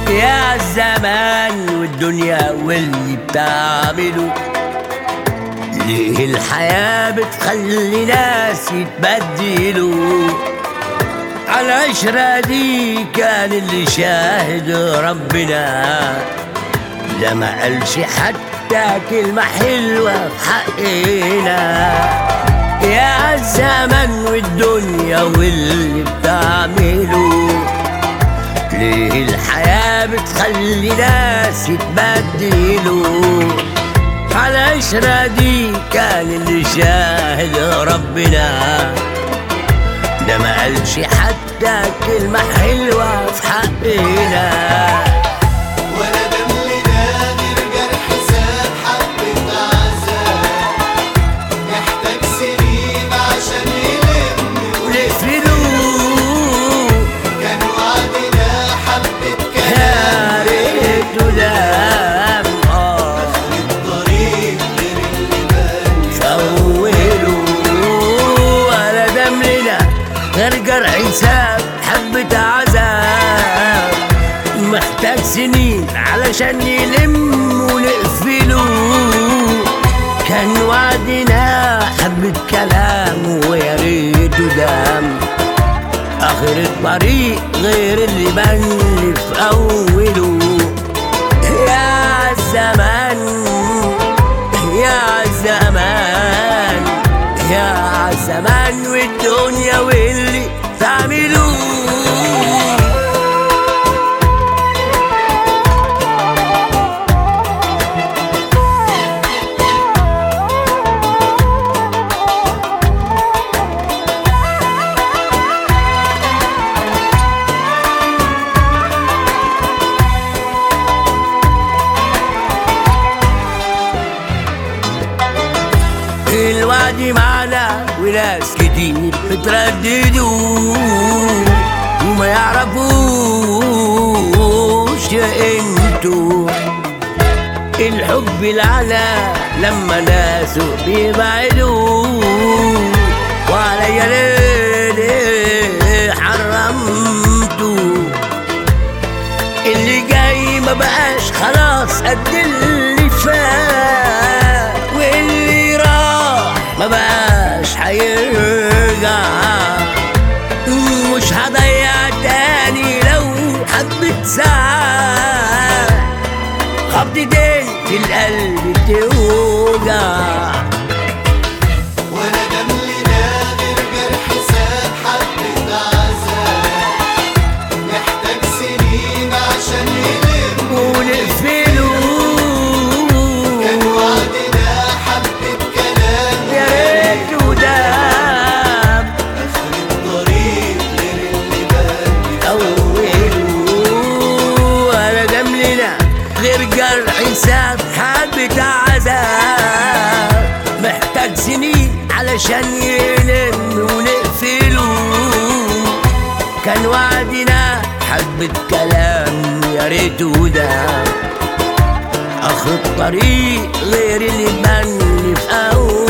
يا الزمان والدنيا واللي بتعمله ليه الحياة بتخلي ناس يتبدلوا على العشرة دي كان اللي شاهد ربنا ده ما قالش حتى كلمة حلوة في حقنا يا الزمن والدنيا واللي بتعمله ليه الحياة بتخلي ناس يتبدلوا على العشرة دي كان اللي شاهد ربنا ده ما قالش حتى كلمة حلوة في حقنا ولا دم لنا غير جرح ساب حبة عذاب محتاج سنين عشان يلم ونقفلوا كان وعدنا حبة يا كلام ريت دام آه الطريق غير اللي بان فولوا ولا دم لنا غير جرح حساب حبة عذاب محتاج سنين علشان يلم ونقفله كان وعدنا حبة كلام ويا ريته دام آخر الطريق غير اللي بان في أوله يا الزمان يا زمان يا زمان والدنيا واللي تعملوه الوعد معنا وناس كتير بترددوا وما يعرفوش انتوا الحب العلا لما ناسه بيبعدوا وعليا ليه حرمتوا اللي جاي ما بقاش خلاص قد اللي فات واللي راح ما بقاش هيرجع مش هضيع تاني لو حبة ساعة خبطتين في القلب توجع ولا دم لنا غير جرح ساب حبة عذاب محتاج سنين عشان يلم ونقفله كان وعدنا حبة كلام يا ريت ودام آخر الطريق غير اللي بان أولوا ولا جملنا غير جرح ساب حبة عذاب محتاج سنين علشان يلم ونقفله كان وعدنا حبة كلام يا ريته ده آخر الطريق غير اللي بان في أول